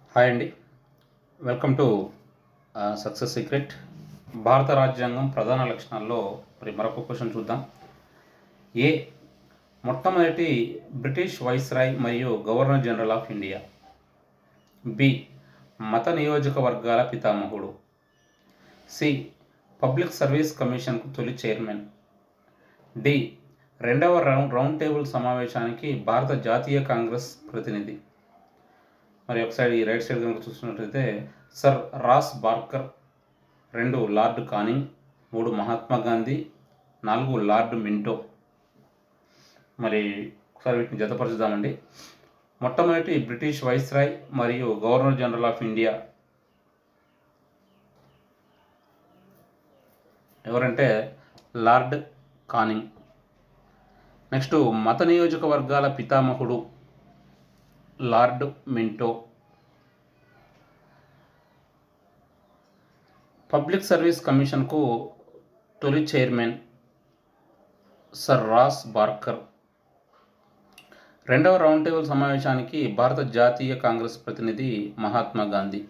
hi అండి welcome to success secret భారత రాజ్యాంగం ప్రధాన లక్షణాల్లో మరి మరొక క్వశ్చన్ చూద్దాం ఏ మొట్టమొదటి బ్రిటిష్ వైస్రాయ్ మరియు governor general of India B మత నియోజకవర్గాల పితామహుడు సి పబ్లిక్ సర్వీస్ కమిషన్కు తొలి చైర్మన్ డి రెండవ రౌండ్ రౌండ్ టేబుల్ సమావేశానికి భారత జాతీయ కాంగ్రెస్ ప్రతినిధి మరి ఒక సైడ్ ఈ రైట్ సైడ్ కనుక చూస్తున్నట్లయితే సర్ రాస్ బార్కర్ రెండు లార్డ్ కానింగ్ మూడు మహాత్మా గాంధీ నాలుగు లార్డ్ మింటో మరి ఒకసారి వీటిని జతపరచుదామండి మొట్టమొదటి బ్రిటిష్ వైస్రాయ్ మరియు గవర్నర్ జనరల్ ఆఫ్ ఇండియా ఎవరంటే లార్డ్ కానింగ్ నెక్స్ట్ మత నియోజకవర్గాల పితామహుడు లార్డ్ మింటో పబ్లిక్ సర్వీస్ కమిషన్కు తొలి చైర్మన్ సర్ రాస్ బార్కర్ రెండవ రౌండ్ టేబుల్ సమావేశానికి భారత జాతీయ కాంగ్రెస్ ప్రతినిధి Mahatma Gandhi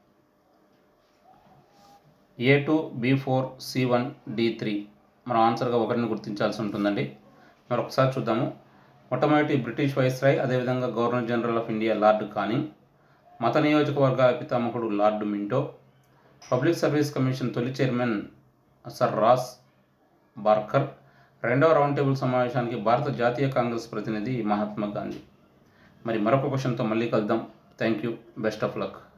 A two B four C one D three మనం ఆన్సర్గా ఒకరిని గుర్తించాల్సి ఉంటుందండి మరొకసారి చూద్దాము మొట్టమొదటి బ్రిటిష్ వైస్రాయ్ అదేవిధంగా governor general of India Lord Canning మత నియోజకవర్గాల పితామహుడు Lord Minto public service commission తొలి చైర్మన్ సర్ రాస్ బార్కర్ రెండవ రౌండ్ టేబుల్ సమావేశానికి భారత జాతీయ కాంగ్రెస్ ప్రతినిధి మహాత్మా గాంధీ మరి మరొక క్వశ్చన్తో మళ్ళీ కలుద్దాం thank you best of luck